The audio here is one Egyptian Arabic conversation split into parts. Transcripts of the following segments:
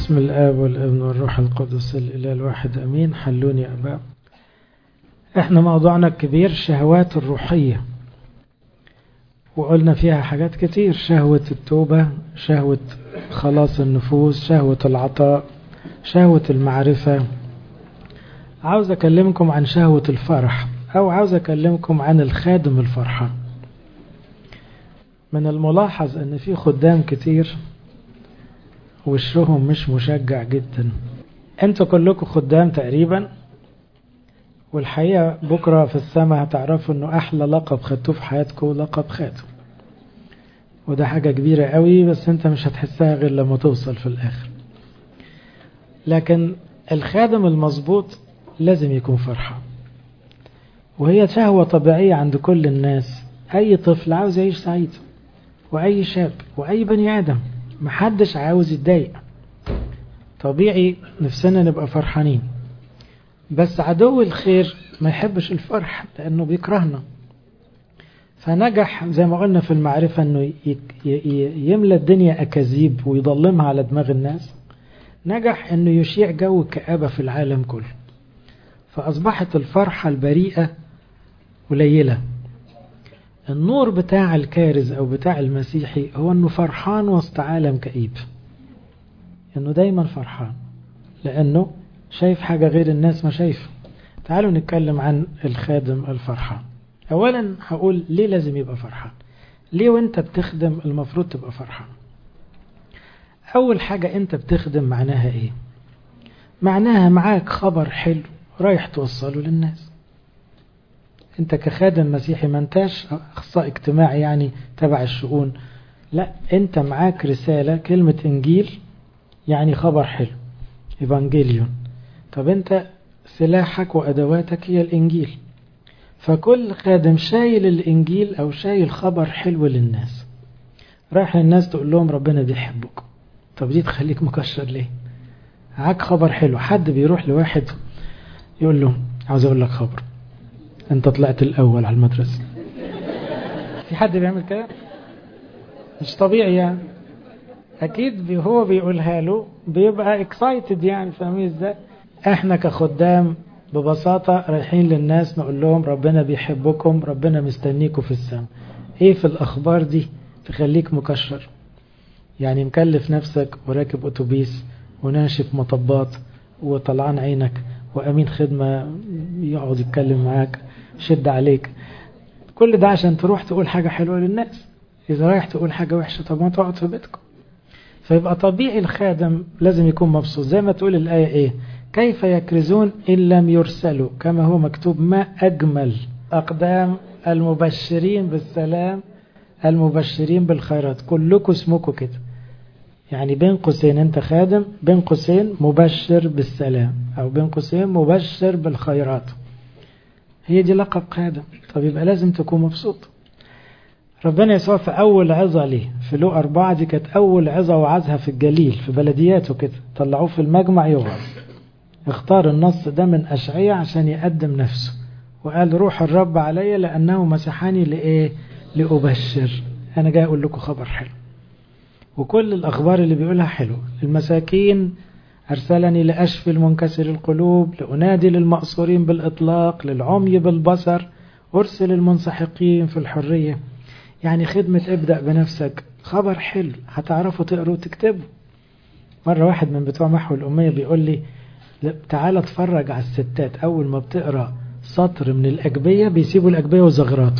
بسم الآب والابن والروح القدس الإله الواحد أمين حلوني أباء احنا موضوعنا الكبير شهوات الروحية وقلنا فيها حاجات كتير شهوة التوبة شهوة خلاص النفوس شهوة العطاء شهوة المعرفة عاوز أكلمكم عن شهوة الفرح أو عاوز أكلمكم عن الخادم الفرحان من الملاحظ أن في خدام كتير وشهم مش مشجع جدا انتوا كلكم خدام تقريبا والحقيقة بكرة في السماء هتعرفوا انه احلى لقب خدتوه في حياتكم لقب خاتم وده حاجة كبيرة قوي بس انت مش هتحسها غير لما توصل في الاخر لكن الخادم المظبوط لازم يكون فرحان وهي شهوة طبيعية عند كل الناس اي طفل عاوز يعيش سعيد واي شاب واي بني ادم محدش عاوز يتضايق طبيعي نفسنا نبقى فرحانين بس عدو الخير ما يحبش الفرح لانه بيكرهنا فنجح زي ما قلنا في المعرفة انه يملى الدنيا اكاذيب ويضلمها على دماغ الناس نجح انه يشيع جو كآبة في العالم كله فاصبحت الفرحة البريئة قليلة النور بتاع الكارز او بتاع المسيحي هو انه فرحان وسط عالم كئيب انه دايما فرحان لانه شايف حاجة غير الناس ما شايفه تعالوا نتكلم عن الخادم الفرحان اولا هقول ليه لازم يبقى فرحان ليه وانت بتخدم المفروض تبقى فرحان اول حاجة انت بتخدم معناها ايه معناها معاك خبر حلو رايح توصله للناس انت كخادم مسيحي ما انتاش اخصائي اجتماعي يعني تبع الشؤون لا انت معاك رسالة كلمة انجيل يعني خبر حلو ايفانجيليون طب انت سلاحك وادواتك هي الانجيل فكل خادم شايل الانجيل او شايل خبر حلو للناس رايح للناس تقول لهم ربنا بيحبك طب دي تخليك مكشر ليه معاك خبر حلو حد بيروح لواحد يقول له عاوز اقول لك خبر انت طلعت الاول على المدرسة في حد بيعمل كده مش طبيعي يعني اكيد بي هو بيقولها له بيبقى اكسايتد يعني فاهمين ازاي احنا كخدام ببساطة رايحين للناس نقول لهم ربنا بيحبكم ربنا مستنيكم في السماء ايه في الاخبار دي تخليك مكشر يعني مكلف نفسك وراكب اتوبيس وناشف مطبات وطلعان عينك وامين خدمة يقعد يتكلم معاك شد عليك كل ده عشان تروح تقول حاجة حلوة للناس إذا رايح تقول حاجة وحشة طب ما تقعد في بيتكم فيبقى طبيعي الخادم لازم يكون مبسوط زي ما تقول الآية إيه كيف يكرزون إن لم يرسلوا كما هو مكتوب ما أجمل أقدام المبشرين بالسلام المبشرين بالخيرات كلكم اسمكم كده يعني بين قوسين انت خادم بين قوسين مبشر بالسلام او بين قوسين مبشر بالخيرات هي دي لقب خادم طب يبقى لازم تكون مبسوط ربنا يسوع في أول عظة ليه في لو أربعة دي كانت أول عظة وعظها في الجليل في بلدياته كده طلعوه في المجمع يوعظ اختار النص ده من أشعية عشان يقدم نفسه وقال روح الرب علي لأنه مسحني لإيه لأبشر أنا جاي أقول لكم خبر حلو وكل الأخبار اللي بيقولها حلو المساكين أرسلني لأشفي المنكسر القلوب لأنادي للمأسورين بالإطلاق للعمي بالبصر أرسل المنسحقين في الحرية يعني خدمة ابدأ بنفسك خبر حلو هتعرفوا تقروا وتكتبوا مرة واحد من بتوع محو الأمية بيقول لي تعالى اتفرج على الستات أول ما بتقرأ سطر من الأجبية بيسيبوا الأجبية وزغراته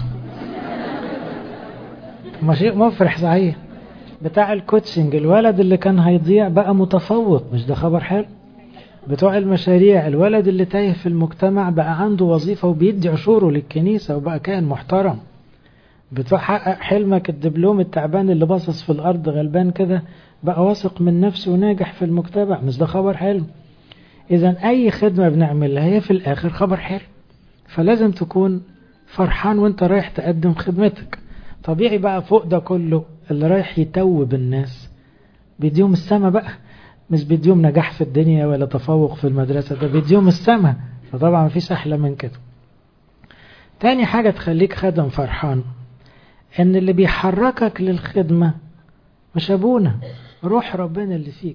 ما شيء مفرح صحيح بتاع الكوتشنج الولد اللي كان هيضيع بقى متفوق مش ده خبر حلو بتوع المشاريع الولد اللي تايه في المجتمع بقى عنده وظيفة وبيدي عشوره للكنيسة وبقى كان محترم بتوع حقق حلمك الدبلوم التعبان اللي باصص في الأرض غلبان كده بقى واثق من نفسه وناجح في المجتمع مش ده خبر حلو إذا أي خدمة بنعملها هي في الآخر خبر حلو فلازم تكون فرحان وانت رايح تقدم خدمتك طبيعي بقى فوق ده كله اللي رايح يتوب الناس بيديهم السما بقى مش بيديهم نجاح في الدنيا ولا تفوق في المدرسة ده بيديهم السما فطبعا مفيش أحلى من كده تاني حاجة تخليك خادم فرحان ان اللي بيحركك للخدمة مش ابونا روح ربنا اللي فيك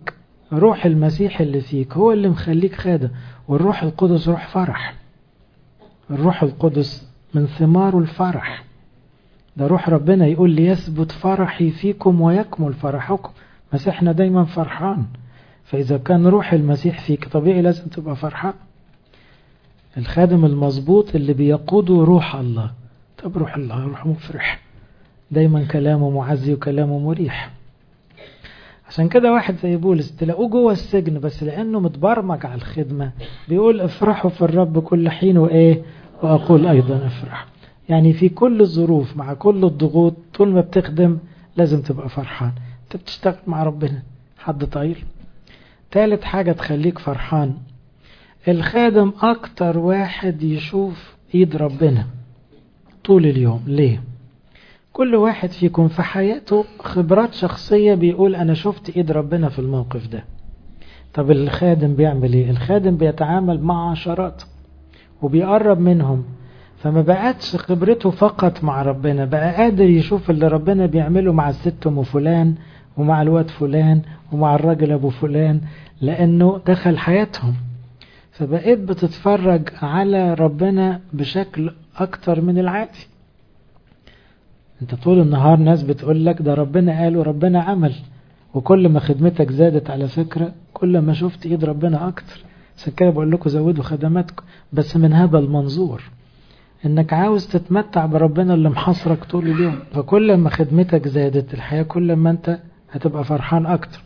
روح المسيح اللي فيك هو اللي مخليك خادم والروح القدس روح فرح الروح القدس من ثماره الفرح ده روح ربنا يقول لي يثبت فرحي فيكم ويكمل فرحكم مسيحنا دايما فرحان فإذا كان روح المسيح فيك طبيعي لازم تبقى فرحان الخادم المظبوط اللي بيقوده روح الله طب روح الله روح مفرح دايما كلامه معزي وكلامه مريح عشان كده واحد زي بولس تلاقوه جوه السجن بس لانه متبرمج على الخدمه بيقول افرحوا في الرب كل حين وايه واقول ايضا افرح يعني في كل الظروف مع كل الضغوط طول ما بتخدم لازم تبقى فرحان انت بتشتغل مع ربنا حد طايل تالت حاجة تخليك فرحان الخادم اكتر واحد يشوف ايد ربنا طول اليوم ليه كل واحد فيكم في حياته خبرات شخصية بيقول أنا شفت إيد ربنا في الموقف ده طب الخادم بيعمل إيه الخادم بيتعامل مع عشرات وبيقرب منهم فما بقتش خبرته فقط مع ربنا بقى قادر يشوف اللي ربنا بيعمله مع الست ام فلان ومع الواد فلان ومع الراجل ابو فلان لانه دخل حياتهم فبقيت بتتفرج على ربنا بشكل اكتر من العادي انت طول النهار ناس بتقول لك ده ربنا قال وربنا عمل وكل ما خدمتك زادت على فكرة كل ما شفت ايد ربنا اكتر عشان كده بقول لكم زودوا خدماتكم بس من هذا المنظور انك عاوز تتمتع بربنا اللي محاصرك طول اليوم فكل ما خدمتك زادت الحياة كل ما انت هتبقى فرحان اكتر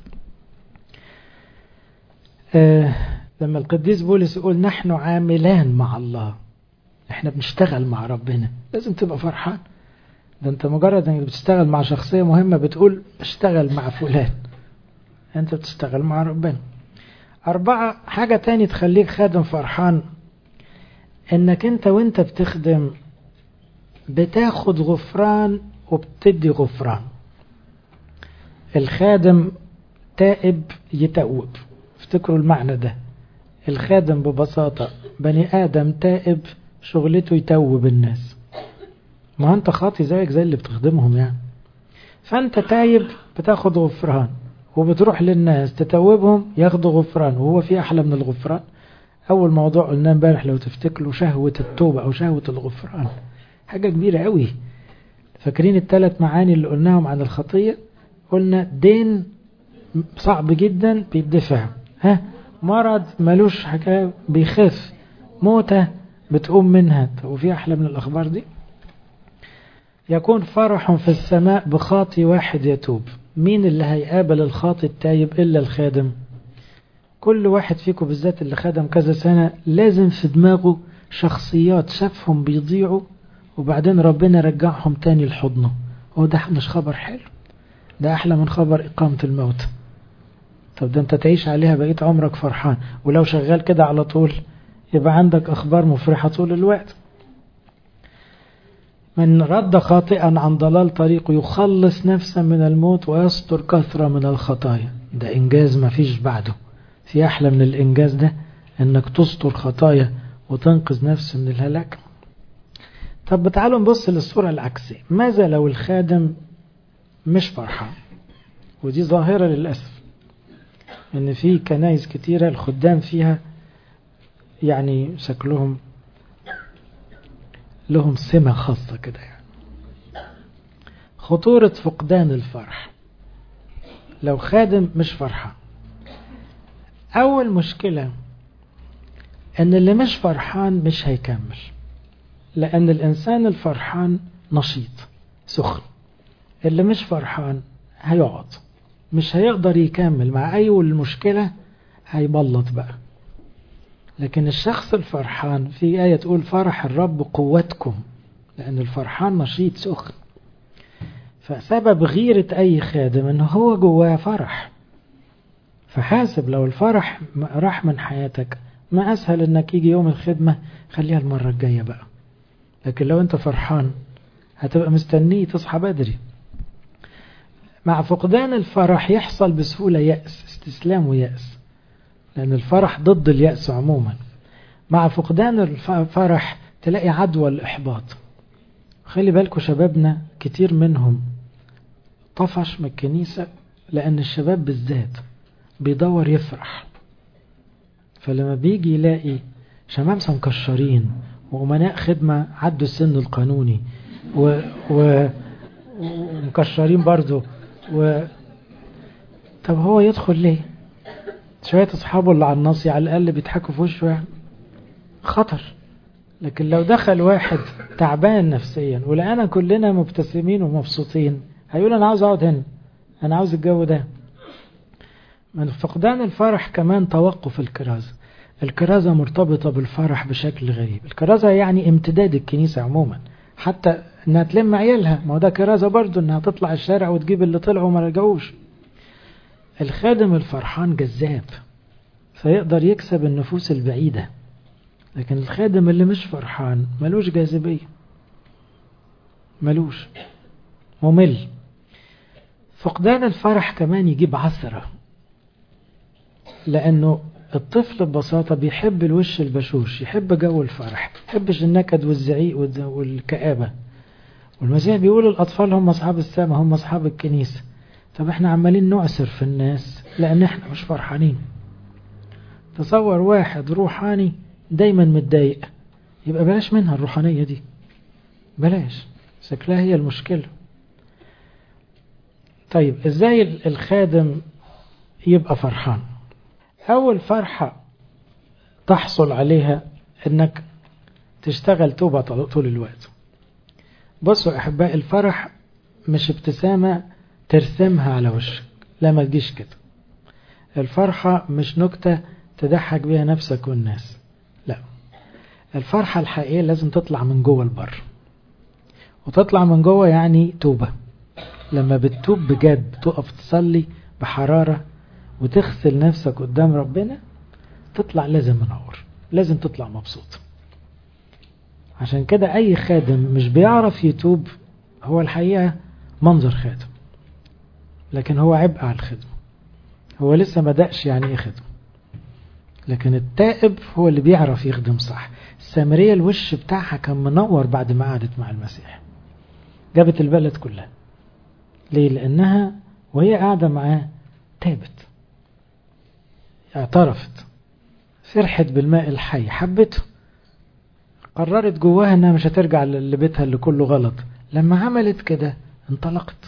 آه لما القديس بولس يقول نحن عاملان مع الله احنا بنشتغل مع ربنا لازم تبقى فرحان ده انت مجرد انك بتشتغل مع شخصية مهمة بتقول اشتغل مع فلان انت بتشتغل مع ربنا أربعة حاجة تاني تخليك خادم فرحان انك انت وانت بتخدم بتاخد غفران وبتدي غفران الخادم تائب يتوب افتكروا المعنى ده الخادم ببساطة بني آدم تائب شغلته يتوب الناس ما انت خاطي زيك زي اللي بتخدمهم يعني فانت تايب بتاخد غفران وبتروح للناس تتوبهم ياخدوا غفران وهو في احلى من الغفران اول موضوع قلناه امبارح لو تفتكروا شهوة التوبة او شهوة الغفران حاجة كبيرة قوي فاكرين الثلاث معاني اللي قلناهم عن الخطية قلنا دين صعب جدا بيدفع ها مرض ملوش حاجة بيخف موتة بتقوم منها وفي أحلى من الأخبار دي يكون فرح في السماء بخاطي واحد يتوب مين اللي هيقابل الخاطي التايب إلا الخادم كل واحد فيكم بالذات اللي خدم كذا سنة لازم في دماغه شخصيات شافهم بيضيعوا وبعدين ربنا رجعهم تاني لحضنه هو ده مش خبر حلو ده أحلى من خبر إقامة الموت طب ده أنت تعيش عليها بقيت عمرك فرحان ولو شغال كده على طول يبقى عندك أخبار مفرحة طول الوقت من رد خاطئا عن ضلال طريقه يخلص نفسه من الموت ويستر كثرة من الخطايا ده إنجاز ما فيش بعده في أحلى من الإنجاز ده إنك تستر خطايا وتنقذ نفسه من الهلاك طب تعالوا نبص للصورة العكسية ماذا لو الخادم مش فرحان ودي ظاهرة للأسف إن في كنايس كتيرة الخدام فيها يعني شكلهم لهم سمة خاصة كده يعني خطورة فقدان الفرح لو خادم مش فرحان أول مشكلة أن اللي مش فرحان مش هيكمل لأن الإنسان الفرحان نشيط سخن اللي مش فرحان هيقعد مش هيقدر يكمل مع أي المشكلة هيبلط بقى لكن الشخص الفرحان في آية تقول فرح الرب قوتكم لأن الفرحان نشيط سخن فسبب غيرة أي خادم أنه هو جواه فرح فحاسب لو الفرح راح من حياتك ما أسهل أنك يجي يوم الخدمة خليها المرة الجاية بقى لكن لو أنت فرحان هتبقى مستنيه تصحى بدري مع فقدان الفرح يحصل بسهولة يأس استسلام ويأس لأن الفرح ضد اليأس عموما مع فقدان الفرح تلاقي عدوى الإحباط خلي بالكم شبابنا كتير منهم طفش من الكنيسة لأن الشباب بالذات بيدور يفرح فلما بيجي يلاقي شمامسة مكشرين وأمناء خدمة عدوا السن القانوني و... و... ومكشرين برضو و... طب هو يدخل ليه شوية أصحابه اللي على الناصية على الأقل بيضحكوا في وشه يعني خطر لكن لو دخل واحد تعبان نفسيا ولقانا كلنا مبتسمين ومبسوطين هيقول أنا عاوز أقعد هنا أنا عاوز الجو ده من فقدان الفرح كمان توقف الكرازة الكرازة مرتبطة بالفرح بشكل غريب الكرازة يعني امتداد الكنيسة عموما حتى انها تلم عيالها ما هو ده كرازة برضو انها تطلع الشارع وتجيب اللي طلعوا وما رجعوش الخادم الفرحان جذاب فيقدر يكسب النفوس البعيدة لكن الخادم اللي مش فرحان ملوش جاذبية ملوش ممل فقدان الفرح كمان يجيب عثرة لأنه الطفل ببساطة بيحب الوش البشوش يحب جو الفرح يحبش النكد والزعيق والكآبة والمسيح بيقول الأطفال هم أصحاب السماء هم أصحاب الكنيسة طب احنا عمالين نعسر في الناس لأن احنا مش فرحانين تصور واحد روحاني دايما متضايق يبقى بلاش منها الروحانية دي بلاش شكلها هي المشكلة طيب ازاي الخادم يبقى فرحان أول فرحة تحصل عليها إنك تشتغل توبة طول الوقت بصوا أحباء الفرح مش ابتسامة ترسمها على وشك لا ما تجيش كده الفرحة مش نكتة تضحك بيها نفسك والناس لا الفرحة الحقيقية لازم تطلع من جوه البر وتطلع من جوه يعني توبة لما بتتوب بجد تقف تصلي بحرارة وتغسل نفسك قدام ربنا تطلع لازم منور لازم تطلع مبسوط عشان كده اي خادم مش بيعرف يتوب هو الحقيقة منظر خادم لكن هو عبء على الخدمة هو لسه ما دقش يعني ايه خدمة لكن التائب هو اللي بيعرف يخدم صح السامرية الوش بتاعها كان منور بعد ما قعدت مع المسيح جابت البلد كلها ليه لانها وهي قاعدة معاه تابت اعترفت فرحت بالماء الحي حبته قررت جواها انها مش هترجع لبيتها اللي كله غلط لما عملت كده انطلقت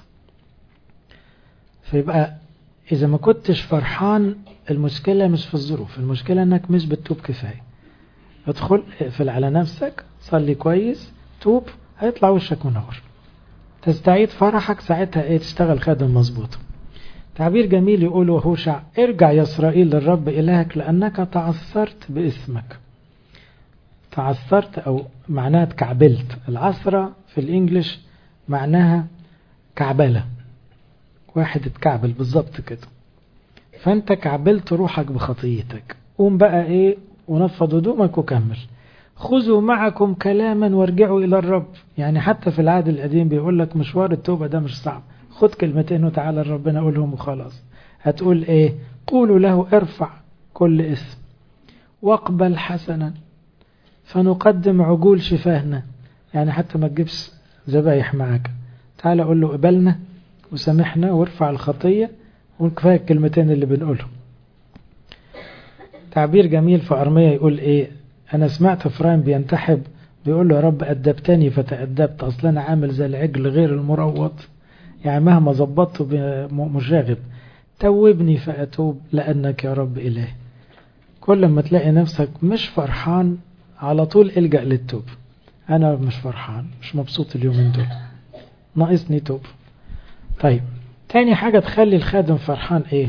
فيبقى اذا ما كنتش فرحان المشكلة مش في الظروف المشكلة انك مش بتتوب كفاية ادخل اقفل على نفسك صلي كويس توب هيطلع وشك منور تستعيد فرحك ساعتها ايه تشتغل خادم مظبوط تعبير جميل يقول هوشع ارجع يا إسرائيل للرب إلهك لأنك تعثرت باسمك تعثرت أو معناها اتكعبلت العثرة في الإنجليش معناها كعبلة واحد اتكعبل بالظبط كده فأنت كعبلت روحك بخطيتك قوم بقى إيه ونفض هدومك وكمل خذوا معكم كلاما وارجعوا إلى الرب يعني حتى في العهد القديم بيقول لك مشوار التوبة ده مش صعب خد كلمتين وتعالى ربنا قولهم وخلاص هتقول ايه قولوا له ارفع كل اسم واقبل حسنا فنقدم عجول شفاهنا يعني حتى ما تجيبش ذبايح معاك تعالى قول له قبلنا وسامحنا وارفع الخطية وكفاية الكلمتين اللي بنقولهم تعبير جميل في أرمية يقول ايه انا سمعت فرايم بينتحب بيقول له يا رب أدبتني فتأدبت أصلا أنا عامل زي العجل غير المروض يعني مهما ظبطته مشاغب توبني فأتوب لأنك يا رب إله كل ما تلاقي نفسك مش فرحان على طول الجأ للتوب أنا مش فرحان مش مبسوط اليومين دول ناقصني توب طيب تاني حاجة تخلي الخادم فرحان ايه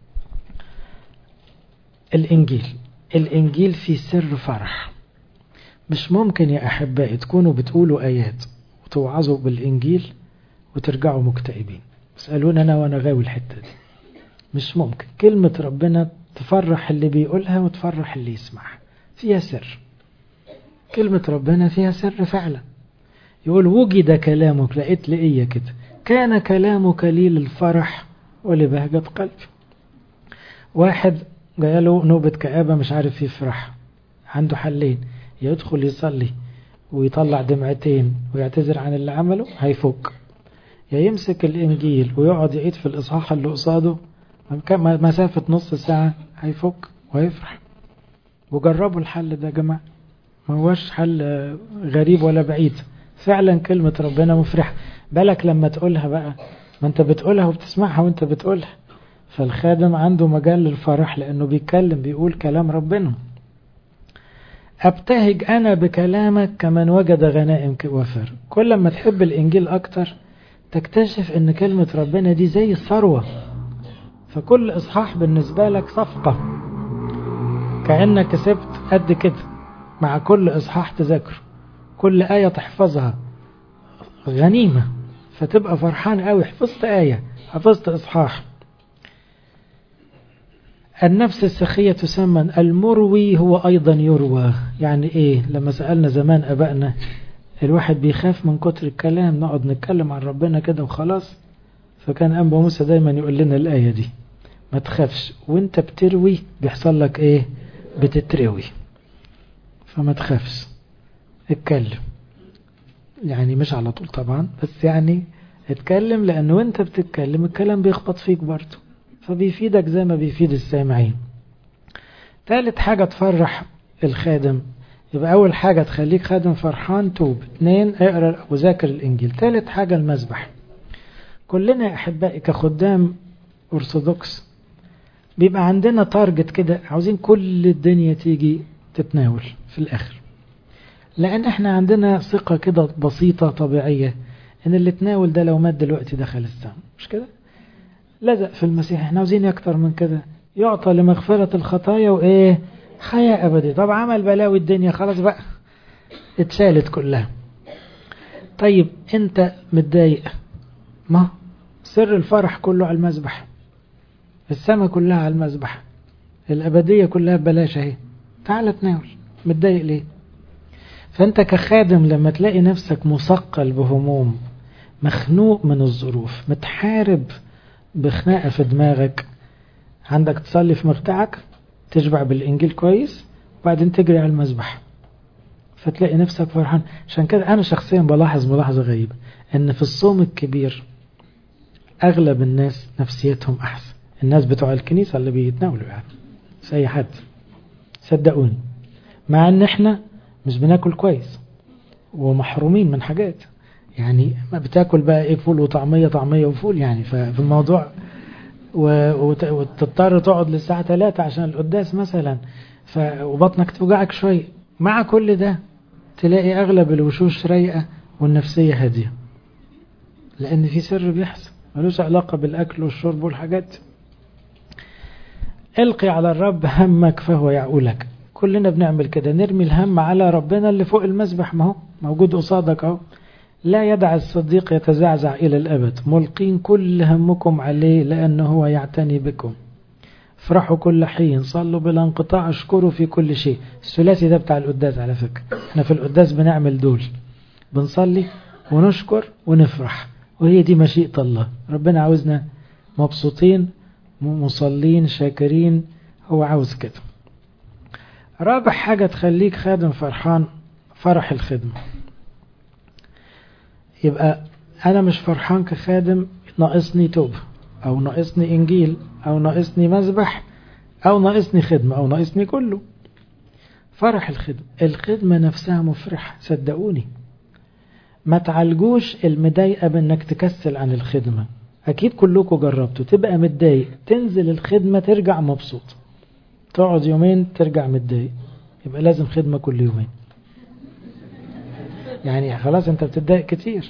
الإنجيل الإنجيل فيه سر فرح مش ممكن يا أحبائي تكونوا بتقولوا آيات وتوعظوا بالإنجيل وترجعوا مكتئبين اسألون أنا وأنا غاوي الحتة دي مش ممكن كلمة ربنا تفرح اللي بيقولها وتفرح اللي يسمعها فيها سر كلمة ربنا فيها سر فعلا يقول وجد كلامك لقيت لقية كده كان كلامك لي للفرح ولبهجة قلبي واحد جاله نوبة كآبة مش عارف يفرح عنده حلين يدخل يصلي ويطلع دمعتين ويعتذر عن اللي عمله هيفك يا يمسك الإنجيل ويقعد يعيد في الإصحاح اللي قصاده مسافة نص ساعة هيفك ويفرح وجربوا الحل ده يا جماعة ما هوش حل غريب ولا بعيد فعلا كلمة ربنا مفرحة بالك لما تقولها بقى ما انت بتقولها وبتسمعها وانت بتقولها فالخادم عنده مجال للفرح لانه بيتكلم بيقول كلام ربنا ابتهج انا بكلامك كمن وجد غنائم وفر كل ما تحب الانجيل اكتر تكتشف ان كلمة ربنا دي زي الثروة فكل اصحاح بالنسبة لك صفقة كأنك كسبت قد كده مع كل اصحاح تذاكره كل آية تحفظها غنيمة فتبقى فرحان قوي حفظت آية حفظت إصحاح النفس السخية تسمى المروي هو أيضا يروى يعني إيه لما سألنا زمان أبائنا الواحد بيخاف من كتر الكلام نقعد نتكلم عن ربنا كده وخلاص فكان أنبا موسى دايما يقول لنا الآية دي ما تخافش وانت بتروي بيحصل لك ايه بتتروي فما تخافش اتكلم يعني مش على طول طبعا بس يعني اتكلم لأنه وانت بتتكلم الكلام بيخبط فيك برضه فبيفيدك زي ما بيفيد السامعين ثالث حاجة تفرح الخادم يبقى أول حاجة تخليك خادم فرحان توب اثنين اقرأ وذاكر الإنجيل ثالث حاجة المسبح كلنا يا أحبائي كخدام أرثوذكس بيبقى عندنا تارجت كده عاوزين كل الدنيا تيجي تتناول في الآخر لأن احنا عندنا ثقة كده بسيطة طبيعية ان اللي تناول ده لو مات دلوقتي دخل السماء مش كده لزق في المسيح احنا عاوزين اكتر من كده يعطى لمغفرة الخطايا وايه حياة ابدية طب عمل بلاوي الدنيا خلاص بقى اتشالت كلها طيب انت متضايق ما سر الفرح كله على المذبح السماء كلها على المذبح الأبدية كلها ببلاش اهي تعال تناول متضايق ليه فأنت كخادم لما تلاقي نفسك مثقل بهموم مخنوق من الظروف متحارب بخناقة في دماغك عندك تصلي في مرتعك تشبع بالإنجيل كويس وبعدين تجري على المذبح فتلاقي نفسك فرحان عشان كده أنا شخصيا بلاحظ ملاحظة غريبة إن في الصوم الكبير أغلب الناس نفسيتهم أحسن الناس بتوع الكنيسة اللي بيتناولوا يعني مش أي حد صدقوني مع إن إحنا مش بناكل كويس ومحرومين من حاجات يعني ما بتاكل بقى ايه فول وطعميه طعميه وفول يعني ففي الموضوع وتضطر تقعد للساعه 3 عشان القداس مثلا ف وبطنك توجعك شويه مع كل ده تلاقي اغلب الوشوش رايقه والنفسيه هاديه لان في سر بيحصل ملوش علاقه بالاكل والشرب والحاجات القي على الرب همك فهو يعقلك كلنا بنعمل كده نرمي الهم على ربنا اللي فوق المسبح ما هو موجود قصادك اهو لا يدع الصديق يتزعزع إلى الأبد ملقين كل همكم عليه لأنه هو يعتني بكم افرحوا كل حين صلوا بلا انقطاع اشكروا في كل شيء الثلاثي ده بتاع القداس على فكرة احنا في القداس بنعمل دول بنصلي ونشكر ونفرح وهي دي مشيئة الله ربنا عاوزنا مبسوطين مصلين شاكرين هو عاوز كده رابع حاجة تخليك خادم فرحان فرح الخدمة يبقى أنا مش فرحان كخادم ناقصني توب أو ناقصني إنجيل أو ناقصني مذبح أو ناقصني خدمة أو ناقصني كله فرح الخدمة الخدمة نفسها مفرحة صدقوني ما تعالجوش المضايقة بأنك تكسل عن الخدمة أكيد كلكم جربتوا تبقى متضايق تنزل الخدمة ترجع مبسوط تقعد يومين ترجع متضايق يبقى لازم خدمة كل يومين يعني خلاص انت بتتضايق كتير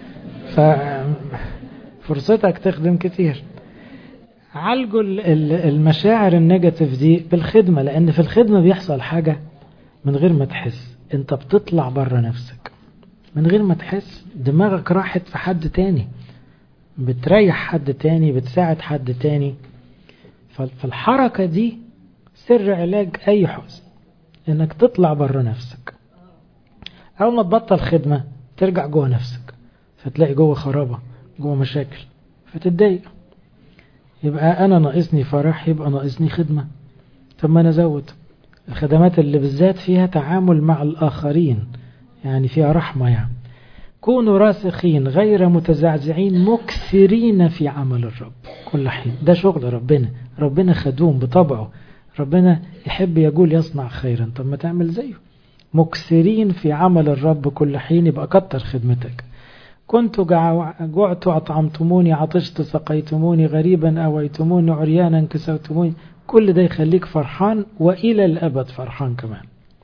ففرصتك تخدم كتير عالجوا المشاعر النيجاتيف دي بالخدمة لأن في الخدمة بيحصل حاجة من غير ما تحس انت بتطلع بره نفسك من غير ما تحس دماغك راحت في حد تاني بتريح حد تاني بتساعد حد تاني فالحركة دي سر علاج أي حزن انك تطلع بره نفسك اول ما تبطل خدمة ترجع جوه نفسك فتلاقي جوه خرابة جوه مشاكل فتتضايق يبقى انا ناقصني فرح يبقى ناقصني خدمة طب ما انا ازود الخدمات اللي بالذات فيها تعامل مع الاخرين يعني فيها رحمة يعني كونوا راسخين غير متزعزعين مكثرين في عمل الرب كل حين ده شغل ربنا ربنا خدوم بطبعه ربنا يحب يقول يصنع خيرا طب ما تعمل زيه مكثرين في عمل الرب كل حين يبقى كتر خدمتك كنت جعت أطعمتموني عطشت سقيتموني غريبا أويتموني عريانا كسوتموني كل ده يخليك فرحان وإلى الأبد فرحان كمان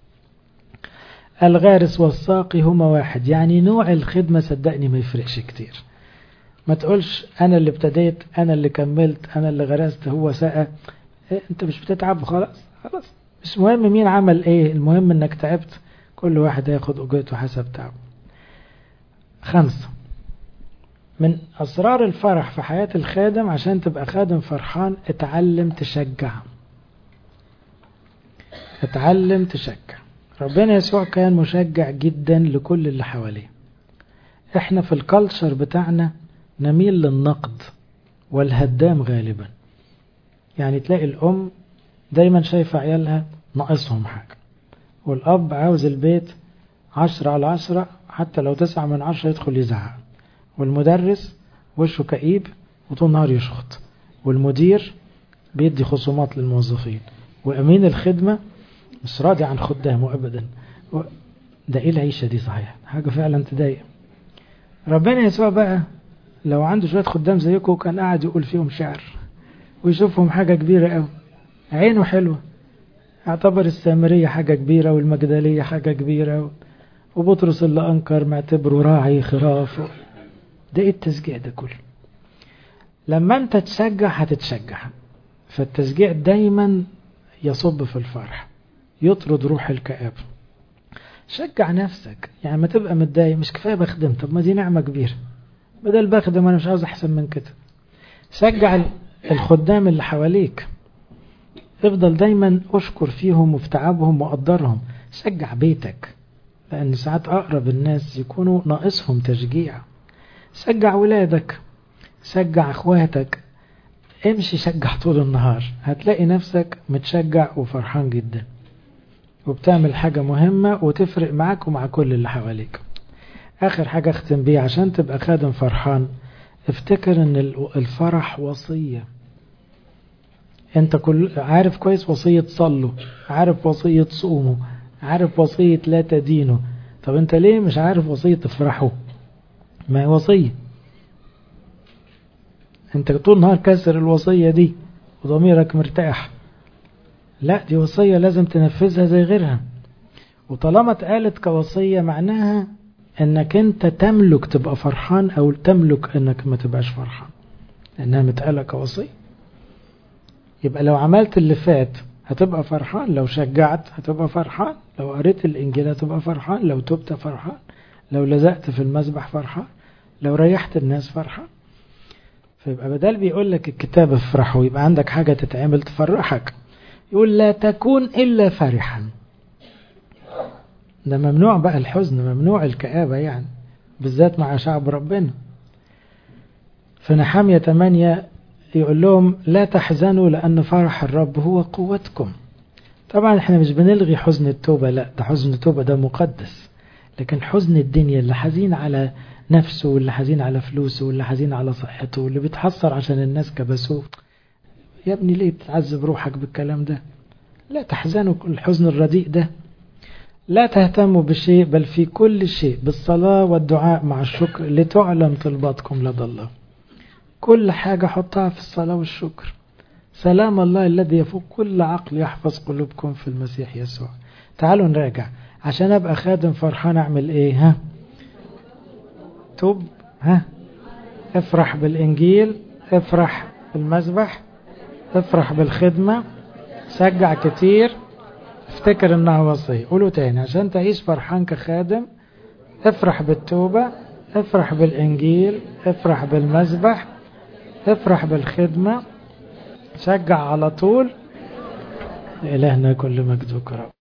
الغارس والساقي هما واحد يعني نوع الخدمة صدقني ما يفرقش كتير ما تقولش أنا اللي ابتديت أنا اللي كملت أنا اللي غرست هو سقى إيه أنت مش بتتعب خلاص خلاص مش مهم مين عمل إيه المهم إنك تعبت كل واحد هياخد أجرته حسب تعبه خمسة من أسرار الفرح في حياة الخادم عشان تبقى خادم فرحان اتعلم تشجع اتعلم تشجع ربنا يسوع كان مشجع جدا لكل اللي حواليه احنا في الكالتشر بتاعنا نميل للنقد والهدام غالبا يعني تلاقي الأم دايما شايفة عيالها ناقصهم حاجة والأب عاوز البيت عشرة على عشرة حتى لو تسعة من عشرة يدخل يزعق والمدرس وشه كئيب وطول النهار يشخط والمدير بيدي خصومات للموظفين وأمين الخدمة مش راضي عن خدامه أبدا ده إيه العيشة دي صحيح حاجة فعلا تضايق ربنا يسوع بقى لو عنده شوية خدام زيكم كان قاعد يقول فيهم شعر ويشوفهم حاجة كبيرة قوي عينه حلوة اعتبر السامرية حاجة كبيرة والمجدلية حاجة كبيرة وبطرس اللي أنكر معتبره راعي خراف ده ايه التشجيع ده كله لما انت تشجع هتتشجع فالتشجيع دايما يصب في الفرح يطرد روح الكآبة شجع نفسك يعني ما تبقى متضايق مش كفايه بخدم طب ما دي نعمه كبيره بدل بخدم انا مش عاوز احسن من كده شجع الخدام اللي حواليك افضل دايما اشكر فيهم وفي تعبهم وقدرهم شجع بيتك لان ساعات اقرب الناس يكونوا ناقصهم تشجيع شجع ولادك شجع اخواتك امشي شجع طول النهار هتلاقي نفسك متشجع وفرحان جدا وبتعمل حاجة مهمة وتفرق معاك ومع كل اللي حواليك آخر حاجة اختم بيها عشان تبقى خادم فرحان افتكر ان الفرح وصية انت كل عارف كويس وصية صلوا عارف وصية صوموا عارف وصية لا تدينوا طب انت ليه مش عارف وصية تفرحوا ما هي وصية انت طول النهار كسر الوصية دي وضميرك مرتاح لا دي وصية لازم تنفذها زي غيرها وطالما اتقالت كوصية معناها انك انت تملك تبقى فرحان او تملك انك ما تبقاش فرحان لانها متقالة كوصية يبقى لو عملت اللي فات هتبقى فرحان لو شجعت هتبقى فرحان لو قريت الانجيل هتبقى فرحان لو تبت فرحان لو لزقت في المسبح فرحان لو ريحت الناس فرحان فيبقى بدل بيقول لك الكتاب افرحوا يبقى عندك حاجة تتعمل تفرحك يقول لا تكون إلا فرحا ده ممنوع بقى الحزن ممنوع الكآبة يعني بالذات مع شعب ربنا في نحامية 8 يقول لهم لا تحزنوا لأن فرح الرب هو قوتكم طبعا احنا مش بنلغي حزن التوبة لا ده حزن التوبة ده مقدس لكن حزن الدنيا اللي حزين على نفسه واللي حزين على فلوسه واللي حزين على صحته واللي بيتحسر عشان الناس كبسوه يا ابني ليه بتعذب روحك بالكلام ده لا تحزنوا الحزن الرديء ده لا تهتموا بشيء بل في كل شيء بالصلاة والدعاء مع الشكر لتعلم طلباتكم لدى الله كل حاجة حطها في الصلاة والشكر سلام الله الذي يفوق كل عقل يحفظ قلوبكم في المسيح يسوع تعالوا نراجع عشان ابقى خادم فرحان اعمل ايه ها توب ها افرح بالانجيل افرح بالمذبح افرح بالخدمة شجع كتير افتكر انها وصية قولوا تاني عشان تعيش فرحان كخادم افرح بالتوبة افرح بالانجيل افرح بالمذبح افرح بالخدمة شجع على طول لإلهنا كل مجد وكرم